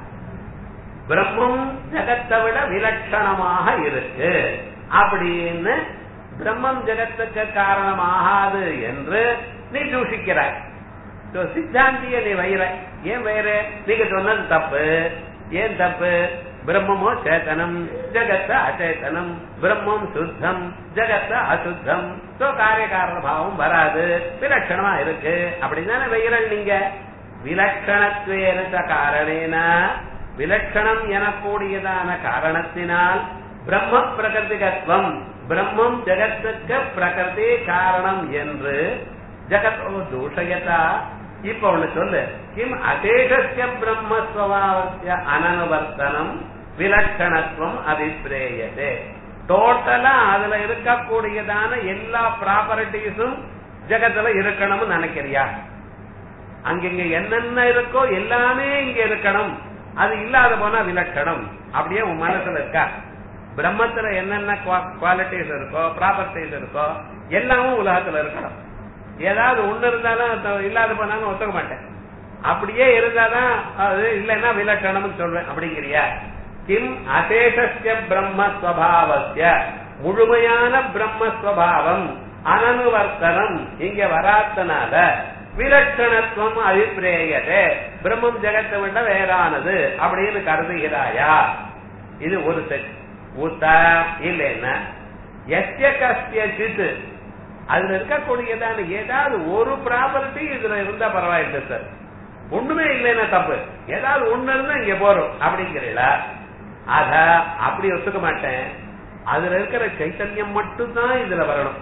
Speaker 1: பிரம்மம் ஜகத்தை விட விலட்சணமாக இருக்கு அப்படின்னு பிரம்மம் ஜகத்துக்கு காரணமாகாது என்று நீ தூஷிக்கிறாய் So, சித்தாந்திய நீ வயிற ஏன் வயிறு நீங்க சொன்னது தப்பு ஏன் தப்பு பிரம்மமோ சேத்தனம் ஜகத்த அச்சேதனம் பிரம்மம் சுத்தம் ஜகத்த அசுத்தம் சோ காரிய காரண பாவம் வராது விலட்சணமா இருக்கு அப்படிதானே வைரல் நீங்க விலட்சணத்துவேன காரணேன விலட்சணம் எனக்கூடியதான காரணத்தினால் பிரம்ம பிரகிருதிகத்துவம் பிரம்மம் ஜெகத்துக்கு பிரகிருதி காரணம் என்று ஜகத்தோ தூஷயதா இப்ப ஒண்ணு சொல்லு கிம் அசேஷஸ்ய பிரம்மஸ்வபாவஸ்ய அனனுவர்த்தனம் விலட்சணத்துவம் அபிப்பிரேயதே டோட்டலா அதுல இருக்கக்கூடியதான எல்லா ப்ராப்பர்ட்டிஸும் ஜெகத்துல இருக்கணும்னு நினைக்கிறியா அங்கிங்க என்னென்ன இருக்கோ எல்லாமே இங்க இருக்கணும் அது இல்லாத போனா விலட்சணம் அப்படியே உன் மனசுல இருக்கா பிரம்மத்துல என்னென்ன குவாலிட்டிஸ் இருக்கோ ப்ராப்பர்ட்டிஸ் இருக்கோ எல்லாமும் உலகத்துல இருக்கணும் ஏதாவது ஒண்ணு இருந்தாலும் அது இல்லாத போனாலும் ஒத்துக்க மாட்டேன் அப்படியே இருந்தாதான் அது இல்லைன்னா விலட்சணம் சொல்றேன் அப்படிங்கிறியா கிம் அசேஷஸ்ய பிரம்மஸ்வபாவஸ்ய முழுமையான பிரம்மஸ்வபாவம் அனனுவர்த்தனம் இங்க வராத்தனால விலட்சணத்துவம் அபிப்பிரேயதே பிரம்மம் ஜெகத்தை விட வேறானது அப்படின்னு கருதுகிறாயா இது ஒரு செட் ஊத்தா இல்லைன்னா எஸ்ய கஸ்யசித் அதுல இருக்கக்கூடியதான ஏதாவது ஒரு ப்ராப்பர்ட்டி இதுல இருந்தா பரவாயில்லை சார் ஒண்ணுமே இல்லைன்னா தப்பு ஏதாவது ஒண்ணு இருந்தா இங்க போறோம் அப்படிங்கிறீங்களா அத அப்படி ஒத்துக்க மாட்டேன் அதுல இருக்கிற சைத்தன்யம் மட்டும்தான் இதுல வரணும்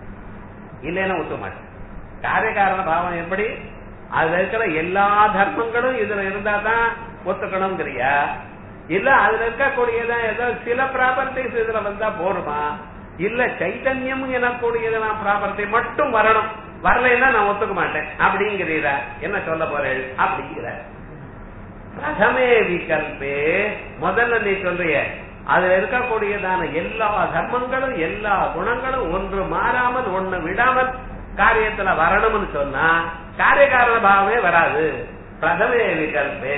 Speaker 1: இல்லைன்னா ஒத்துக்க மாட்டேன் காரியகாரண பாவம் எப்படி அதுல இருக்கிற எல்லா தர்மங்களும் இதுல இருந்தா தான் ஒத்துக்கணுங்கிறியா இல்ல அதுல இருக்கக்கூடியதான் ஏதோ சில ப்ராப்பர்ட்டிஸ் இதுல வந்தா போருமா இல்ல சைத்தன்யம் எனக்கூடியதான் ப்ராப்பர்ட்டி மட்டும் வரணும் வரலைன்னா நான் ஒத்துக்க மாட்டேன் அப்படிங்கிறீரா என்ன சொல்ல போறேன் அப்படிங்கிற பிரதமே விகல்பே முதல்ல நீ சொல்றிய அதுல இருக்கக்கூடியதான எல்லா தர்மங்களும் எல்லா குணங்களும் ஒன்று மாறாமல் ஒண்ணு விடாமல் காரியத்துல வரணும்னு சொன்னா காரியகாரண பாவமே வராது பிரதமே விகல்பே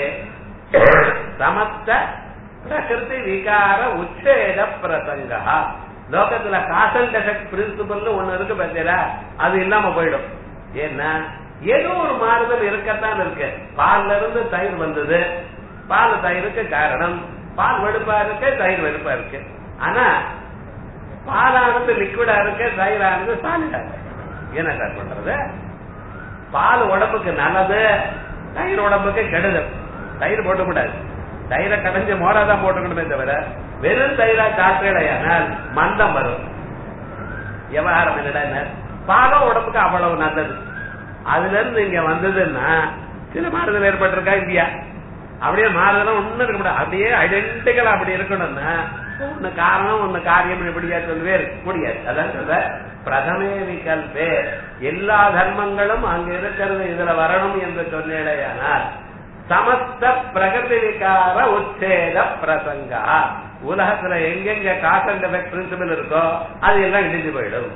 Speaker 1: சமஸ்த பிரகிருதி விகார உச்சேத பிரசங்கா லோகத்துல காசன் டெஃபெக்ட் பிரின்சிபல் ஒண்ணு இருக்கு பார்த்தீங்களா அது இல்லாம போயிடும் ஏன்னா ஏதோ ஒரு மாறுதல் இருக்கத்தான் இருக்கு பால்ல இருந்து தயிர் வந்தது பால் தயிருக்கு காரணம் பால் வெடுப்பா இருக்கு தயிர் வெடுப்பா இருக்கு ஆனா பாலானது லிக்விடா இருக்கு தயிரானது சாலிடா இருக்கு என்ன சார் பண்றது பால் உடம்புக்கு நல்லது தயிர் உடம்புக்கு கெடுதல் தயிர் போட்டக்கூடாது தயிரை கடைஞ்சு மோராதான் போட்டுக்கணுமே தவிர வெறும் தயிரா சாப்பிடையானால் மந்தம் வரும் விவகாரம் என்னடா பாலம் உடம்புக்கு அவ்வளவு நல்லது அதுல இருந்து இங்க வந்ததுன்னா சில மாறுதல் ஏற்பட்டிருக்கா இல்லையா அப்படியே மாறுதலாம் ஒண்ணு இருக்க முடியாது அப்படியே ஐடென்டிக்கல் அப்படி இருக்கணும்னா ஒண்ணு காரணம் ஒண்ணு காரியம் எப்படியா சொல்லவே முடியாது அதான் சொல்ற பிரதமே விகல்பே எல்லா தர்மங்களும் அங்க இருக்கிறது இதுல வரணும் என்று சொன்னேடையானால் சமஸ்த பிரகதி விகார உச்சேத பிரசங்கா உலகத்துல எங்கெங்க காஸ் அண்ட் எஃபெக்ட் பிரின்சிபல் இருக்கோ அது எல்லாம் இடிஞ்சு போயிடும்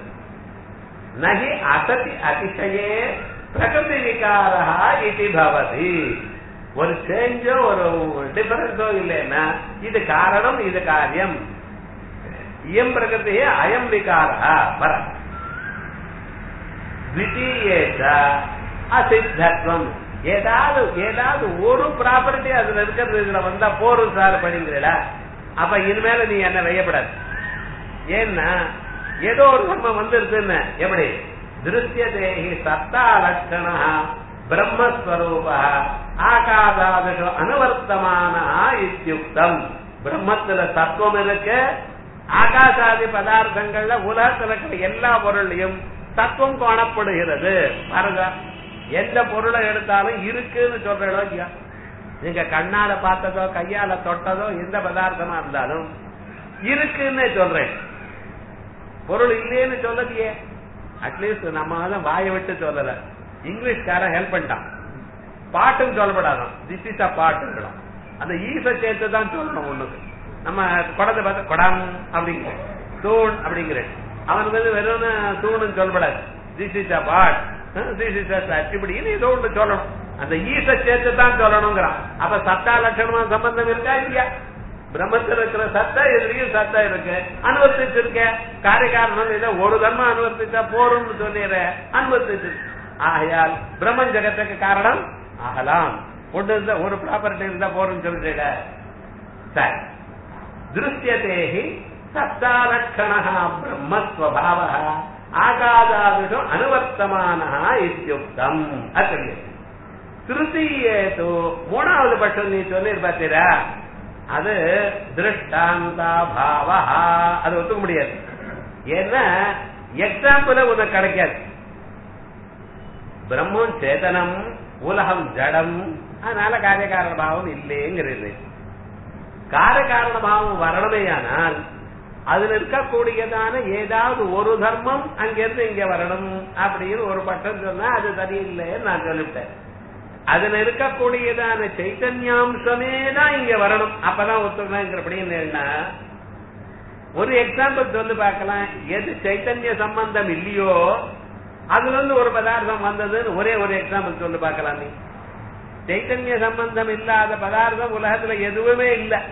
Speaker 1: நகி அசதி அதிசயே பிரகிருதி விகாரா இது பவதி ஒரு சேஞ்சோ ஒரு டிஃபரன்ஸோ இல்லைன்னா இது காரணம் இது காரியம் இயம் பிரகிருதியே அயம் விகாரா வர த்விதீயேஷ அசித்தத்வம் ஏதாவது ஏதாவது ஒரு ப்ராப்பர்ட்டி அதுல இருக்கிறது இதுல வந்தா போரும் சார் படிங்கிறீங்களா அப்ப இனிமேல நீ என்ன வையப்படாது ஏன்னா ஏதோ ஒரு தர்மம் வந்துருதுன்னு எப்படி திருஷ்ய தேகி சத்தா லட்சணா பிரம்மஸ்வரூப ஆகாதாதிஷு அனுவர்த்தமான இத்தியுக்தம் பிரம்மத்துல தத்துவம் இருக்கு ஆகாசாதி பதார்த்தங்கள்ல உலகத்துல இருக்கிற எல்லா பொருளையும் தத்துவம் காணப்படுகிறது பாருங்க எந்த பொருளை எடுத்தாலும் இருக்குன்னு சொல்றோம் இல்லையா நீங்க கண்ணால பார்த்ததோ கையால தொட்டதோ எந்த பதார்த்தமா இருந்தாலும் இருக்குன்னு சொல்றேன் பொருள் இல்லைன்னு சொல்லலையே அட்லீஸ்ட் நம்ம தான் வாயை விட்டு சொல்லல இங்கிலீஷ்காரன் ஹெல்ப் பண்ணிட்டான் பாட்டுன்னு சொல்லப்படாதான் திஸ் இஸ் அ பாட்டுங்களாம் அந்த ஈச சேர்த்து தான் சொல்லணும் ஒண்ணுக்கு நம்ம குடத்தை பார்த்து குடம் அப்படிங்கிற தூண் அப்படிங்கிற அவனுக்கு வந்து வெறும் தூணுன்னு சொல்லப்படாது this is a pot this is இப்படின்னு ஏதோ ஒன்று சொல்லணும் அந்த ஈச சேர்த்து தான் சொல்லணுங்கிறான் அப்ப சத்தா லட்சணமா சம்பந்தம் இருக்கா இல்லையா பிரம்மத்தில் இருக்கிற சத்தா எதிரியும் சத்தா இருக்கு அனுவர்த்திச்சிருக்க காரியகாரணம் இதை ஒரு தர்மம் அனுவர்த்திச்சா போறோம்னு சொல்லிடுற அனுவர்த்திச்சு ஆகையால் பிரம்மன் ஜெகத்துக்கு காரணம் ஆகலாம் ஒன்று இருந்தா ஒரு ப்ராப்பர்ட்டி இருந்தா போறோம்னு சொல்லிட்டு சரி திருஷ்யதேஹி சப்தாலட்சண பிரம்மஸ்வபாவ ஆகாதாதிஷு அனுவர்த்தமான இத்தியுக்தம் அது திருத்தீயேது மூணாவது பட்சம் நீ சொல்லி பார்த்தீரா அது திருஷ்டாந்தா பாவா அது ஒத்துக்க முடியாது ஏன்னா எக்ஸாம்பிள் உனக்கு கிடைக்காது பிரம்மம் சேதனம் உலகம் ஜடம் அதனால காரியகாரண பாவம் இல்லைங்கிறது காரியகாரண பாவம் வரணுமேயானால் அதுல இருக்கக்கூடியதான ஏதாவது ஒரு தர்மம் அங்கிருந்து இங்க வரணும் அப்படின்னு ஒரு பட்டம் சொன்னா அது சரியில்லைன்னு நான் சொல்லிவிட்டேன் அதுல இருக்கக்கூடியதான சைத்தன்யாம்சமே தான் இங்க வரணும் அப்பதான் ஒத்துக்கணுங்கிறபடின்னு ஒரு எக்ஸாம்பிள் சொல்லி பார்க்கலாம் எது சைத்தன்ய சம்பந்தம் இல்லையோ அதுல இருந்து ஒரு பதார்த்தம் வந்ததுன்னு ஒரே ஒரு எக்ஸாம்பிள் சொல்லி பார்க்கலாம் நீ சைத்தன்ய சம்பந்தம் இல்லாத பதார்த்தம் உலகத்துல எதுவுமே இல்லை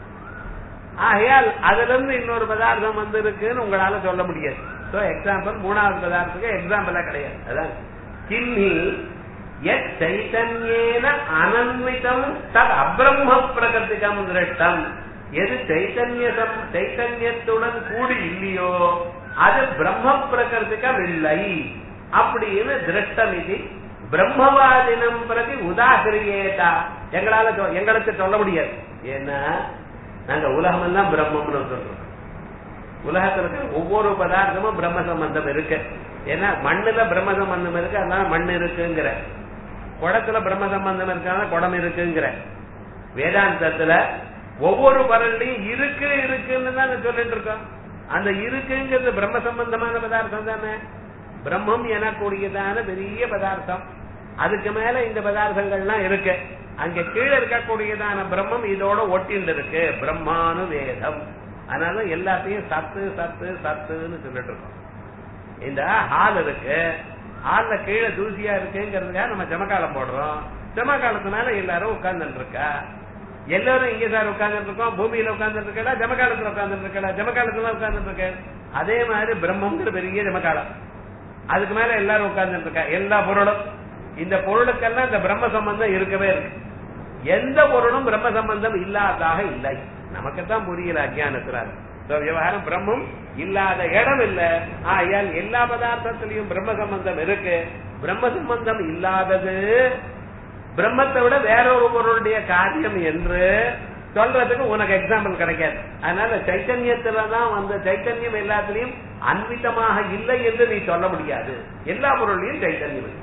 Speaker 1: ஆகையால் அதுல இருந்து இன்னொரு பதார்த்தம் வந்திருக்குன்னு உங்களால சொல்ல முடியாது சோ எக்ஸாம்பிள் மூணாவது பதார்த்தத்துக்கு எக்ஸாம்பிளா கிடையாது அதான் கிண்ணி எத் சைத்தன்யேன அனன்விதம் தத் அப்ரம்ம பிரகதிகம் திருஷ்டம் எது சைத்தன்ய சைத்தன்யத்துடன் கூடி இல்லையோ அது பிரம்ம பிரகிருதிகம் இல்லை அப்படின்னு திருஷ்டம் இது பிரம்மவாதினம் பிரதி உதாகிரியேதா எங்களால எங்களுக்கு சொல்ல முடியாது ஏன்னா நாங்க உலகம் எல்லாம் பிரம்மம்னு சொல்றோம் உலகத்துல இருக்க ஒவ்வொரு பதார்த்தமும் பிரம்ம சம்பந்தம் இருக்கு ஏன்னா மண்ணுல பிரம்ம சம்பந்தம் இருக்கு அதனால மண் இருக்குங்கிற குடத்துல பிரம்ம சம்பந்தம் இருக்கான குடம் இருக்குங்கிற வேதாந்தத்துல ஒவ்வொரு பரல்லையும் இருக்கு இருக்குன்னு தான் சொல்லிட்டு இருக்கோம் அந்த இருக்குங்கிறது பிரம்ம சம்பந்தமான பதார்த்தம் தானே பிரம்மம் எனக்கூடியதான பெரிய பதார்த்தம் அதுக்கு மேல இந்த பதார்த்தங்கள்லாம் இருக்கு அங்க கீழே இருக்கக்கூடியதான பிரம்மம் இதோட ஒட்டிண்டு இருக்கு பிரம்மானு வேதம் அதனால எல்லாத்தையும் சத்து சத்து சத்துன்னு சொல்லிட்டு இருக்கோம் இந்த ஹால் இருக்கு ஹால்ல கீழே தூசியா இருக்குங்கிறதுக்காக நம்ம ஜமக்காலம் போடுறோம் ஜமக்காலத்து மேல எல்லாரும் உட்கார்ந்துட்டு இருக்கா எல்லாரும் இங்க சார் உட்கார்ந்துட்டு இருக்கோம் பூமியில உட்கார்ந்துட்டு இருக்கா ஜமக்காலத்துல உட்கார்ந்துட்டு இருக்கா ஜமக்காலத்துல உட்கார்ந்துட்டு இருக்க அதே மாதிரி பிரம்மங்கிற பெரிய ஜமக்காலம் அதுக்கு மேல எல்லாரும் உட்கார்ந்துட்டு இருக்கா எல்லா பொருளும் இந்த பொருளுக்கெல்லாம் இந்த பிரம்ம சம்பந்தம் இருக்கவே இருக்கு எந்த பொருளும் பிரம்ம சம்பந்தம் இல்லாததாக இல்லை நமக்குத்தான் புரியல அஜானத்தினால விவகாரம் பிரம்மம் இல்லாத இடம் இல்ல ஆயால் எல்லா பதார்த்தத்திலையும் பிரம்ம சம்பந்தம் இருக்கு பிரம்ம சம்பந்தம் இல்லாதது பிரம்மத்தை விட வேற ஒரு பொருளுடைய காரியம் என்று சொல்றதுக்கு உனக்கு எக்ஸாம்பிள் கிடைக்காது அதனால சைத்தன்யத்துலதான் வந்த சைத்தன்யம் எல்லாத்திலையும் அன்பித்தமாக இல்லை என்று நீ சொல்ல முடியாது எல்லா பொருளையும் சைத்தன்யம் இருக்கு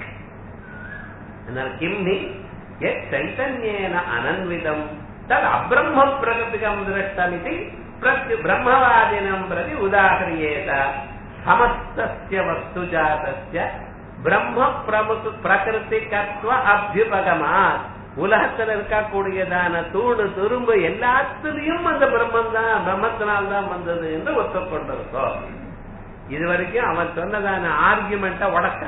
Speaker 1: அதனால கிம்மி சைத்தன்யேன அனன்விதம் தத் அப்ரம்ம பிரகதிகம் திருஷ்டமிதி பிரம்மவாதினம் பிரதி உதாகிரியேத சமஸ்தஸ்ய வஸ்து ஜாதஸ்ய பிரம்ம பிரமுது பிரகிருதிகத்துவ அபியுபகமாத் உலகத்துல இருக்கக்கூடியதான தூணு துரும்பு எல்லாத்திலையும் அந்த பிரம்மம் தான் பிரம்மத்தினால் தான் வந்தது என்று ஒத்துக்கொண்டிருக்கோம் இது வரைக்கும் அவன் சொன்னதான ஆர்குமெண்ட்டை உடக்க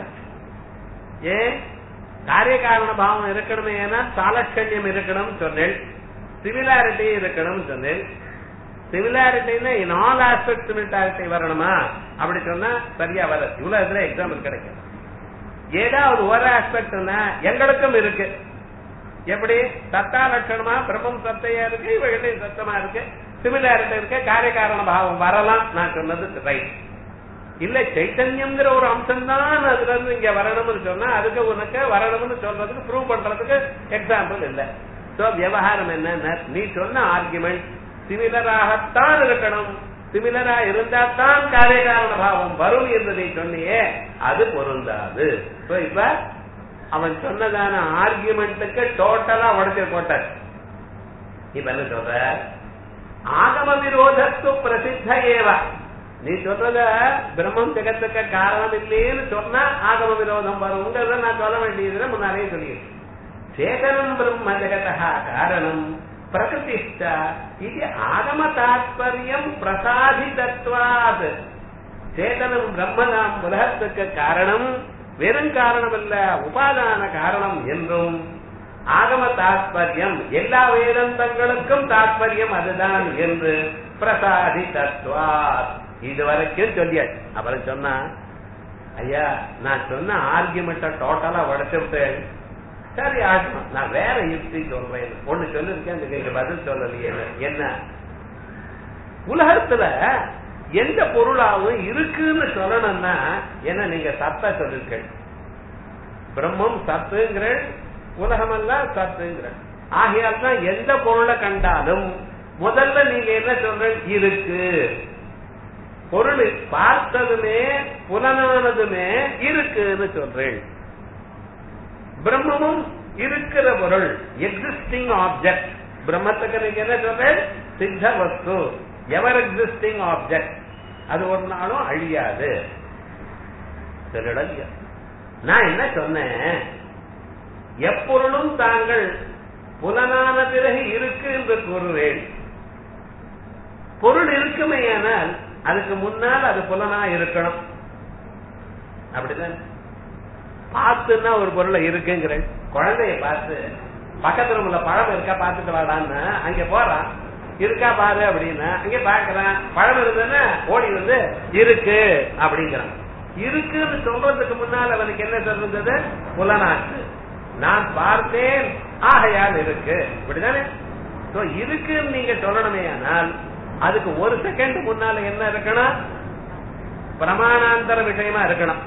Speaker 1: ஏ காரியகாரண பாவம் இருக்கணுமே ஏன்னா சாலட்சண்யம் இருக்கணும் சொன்னேன் சிமிலாரிட்டி இருக்கணும் சொன்னேன் சிமிலாரிட்டின்னா இன் ஆல் ஆஸ்பெக்ட் சிமிலாரிட்டி வரணுமா அப்படி சொன்னா சரியா வர இவ்வளவு இதுல எக்ஸாம்பிள் கிடைக்கும் ஏதாவது ஒரு ஆஸ்பெக்ட்னா எங்களுக்கும் இருக்கு எப்படி சத்தா லட்சணமா பிரம்மம் சத்தையா இருக்கு இவர்களையும் சத்தமா இருக்கு சிமிலாரிட்டி இருக்கு காரியகாரண பாவம் வரலாம் நான் சொன்னது ரைட் இல்ல சைத்தன்யம்ங்கிற ஒரு அம்சம் தான் அதுல இருந்து இங்க வரணும்னு சொன்னா அதுக்கு உனக்கு வரணும்னு சொல்றதுக்கு ப்ரூவ் பண்றதுக்கு எக்ஸாம்பிள் இல்ல சோ விவகாரம் என்ன நீ சொன்ன ஆர்குமெண்ட் சிமிலராகத்தான் இருக்கணும் சிமிலரா இருந்தா தான் காரியகாரண பாவம் வரும் என்று நீ சொன்னியே அது பொருந்தாது இப்ப அவன் சொன்னதான ஆர்குமெண்ட்டுக்கு டோட்டலா உடச்சு போட்டார் இப்ப என்ன சொல்ற ஆகம விரோதத்து பிரசித்த ஏவா நீ சொல்றத பிரம்மம் ஜெகத்துக்கு காரணம் இல்லைன்னு சொன்னா ஆகம விரோதம் வருங்கிறத நான் சொல்ல வேண்டியதுல முன்னாலே சொல்லியிருக்கேன் சேதனம் பிரம்ம ஜெகதா காரணம் பிரகிருதிஷ்ட இது ஆகம தாத்பரியம் பிரசாதிதத்வாத் சேதனம் பிரம்மதாம் உலகத்துக்கு காரணம் வெறும் காரணம் அல்ல உபாதான காரணம் என்றும் ஆகம தாத்பரியம் எல்லா வேதந்தங்களுக்கும் தாத்பரியம் அதுதான் என்று பிரசாதி தத்வாத் இதுவரைக்கும் சொல்லியாச்சு அப்புறம் சொன்னா ஐயா நான் சொன்ன ஆர்குமெண்ட்டை டோட்டலா உடைச்சு விட்டேன் சரி ஆகட்டும் நான் வேற யுக்தி சொல்றேன் ஒண்ணு சொல்லிருக்கேன் நீங்க பதில் சொல்லலையே என்ன உலகத்துல எந்த பொருளாவும் இருக்குன்னு சொல்லணும்னா என்ன நீங்க சத்தா சொல்லிருக்க பிரம்மம் சத்துங்கிற உலகமெல்லாம் சத்துங்கிற ஆகையால் தான் எந்த பொருளை கண்டாலும் முதல்ல நீங்க என்ன சொல்ற இருக்கு பொருள் பார்த்ததுமே புலனானதுமே இருக்குன்னு சொல்றேன் பிரம்மமும் இருக்கிற பொருள் எக்ஸிஸ்டிங் ஆப்ஜெக்ட் பிரம்மத்துக்கு நீங்க என்ன சொல்றேன் சித்த வஸ்து எவர் எக்ஸிஸ்டிங் ஆப்ஜெக்ட் அது ஒரு நாளும் அழியாது சொல்லிடலையா நான் என்ன சொன்னேன் எப்பொருளும் தாங்கள் புலனான பிறகு இருக்கு என்று கூறுவேன் பொருள் இருக்குமேயானால் அதுக்கு முன்னால் அது புலனா இருக்கணும் அப்படிதான் பார்த்துன்னா ஒரு பொருளை இருக்குங்கிறேன் குழந்தைய பார்த்து பக்கத்து ரூம்ல பழம் இருக்கா பார்த்துட்டு வாடான்னு அங்க போறான் இருக்கா பாரு அப்படின்னா அங்க பாக்குறான் பழம் இருந்ததுன்னா ஓடி வந்து இருக்கு அப்படிங்கிறான் இருக்குன்னு சொல்றதுக்கு முன்னால் அவனுக்கு என்ன சொல்றது புலனாச்சு நான் பார்த்தேன் ஆகையால் இருக்கு இப்படிதானே இருக்குன்னு நீங்க சொல்லணுமே ஆனால் அதுக்கு ஒரு செகண்ட் முன்னால என்ன இருக்கணும் பிரமாணாந்தர விஷயமா இருக்கணும்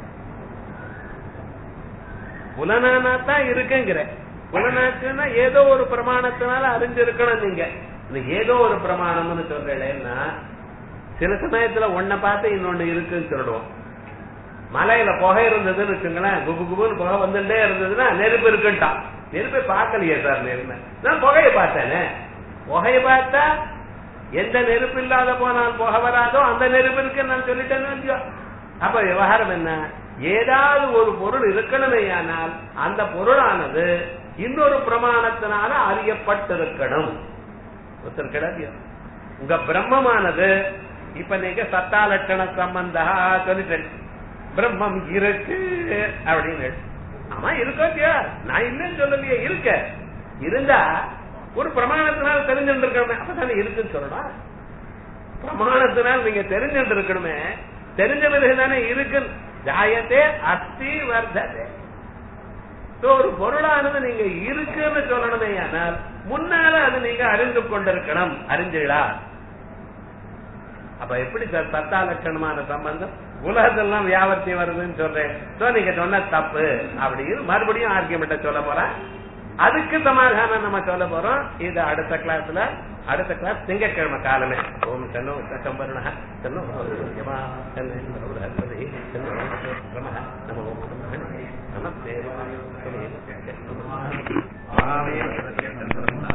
Speaker 1: புலனானா தான் இருக்குங்கிற புலனாச்சுன்னா ஏதோ ஒரு பிரமாணத்தினால அறிஞ்சிருக்கணும் நீங்க இந்த ஏதோ ஒரு பிரமாணம்னு சொல்றேன்னா சில சமயத்துல ஒன்ன பார்த்து இன்னொன்னு இருக்குன்னு சொல்லிடுவோம் மலையில புகை இருந்ததுன்னு வச்சுங்களேன் குபு குபுன்னு புகை வந்துட்டே இருந்ததுன்னா நெருப்பு இருக்குன்ட்டான் நெருப்பை பார்க்கலையே சார் நெருப்பு நான் புகையை பார்த்தேனே புகையை பார்த்தா எந்த நெருப்பு இல்லாத போனால் புகை வராதோ அந்த நெருப்பு இருக்கு நான் சொல்லிட்டேன்னு அப்ப விவகாரம் என்ன ஏதாவது ஒரு பொருள் இருக்கணுமே ஆனால் அந்த பொருளானது இன்னொரு பிரமாணத்தினால அறியப்பட்டிருக்கணும் ஒருத்தர் கிடையாது உங்க பிரம்மமானது இப்ப நீங்க சத்தா லட்சண சம்பந்தா சொல்லிட்டேன் பிரம்மம் இருக்கு அப்படின்னு ஆமா இருக்கோ இல்லையா நான் இல்லைன்னு சொல்லலையே இருக்க இருந்தா ஒரு பிரமாணத்தினால் தெரிஞ்சுட்டு இருக்கணுமே அப்பதானே இருக்குன்னு சொல்லணும் பிரமாணத்தினால் நீங்க தெரிஞ்சுட்டு இருக்கணுமே தெரிஞ்ச பிறகு தானே இருக்கு ஜாயத்தே அஸ்தி வர்த்ததே ஒரு பொருளானது நீங்க இருக்குன்னு சொல்லணுமே ஆனால் முன்னால அது நீங்க அறிந்து கொண்டிருக்கணும் அறிஞ்சீடா அப்ப எப்படி சார் சத்தா லட்சணமான சம்பந்தம் உலகத்தெல்லாம் வியாபர்த்தி வருதுன்னு சொல்றேன் சோ நீங்க சொன்ன தப்பு அப்படின்னு மறுபடியும் ஆர்கியூமெண்ட சொல்ல போறேன் அதுக்கு சமாதானம் நம்ம சொல்ல போறோம் இது அடுத்த கிளாஸ்ல அடுத்த கிளாஸ் திங்கட்கிழமை காலமே ஓம் சென்னோ சம்பரண சென்னோ நம நமஸ்தே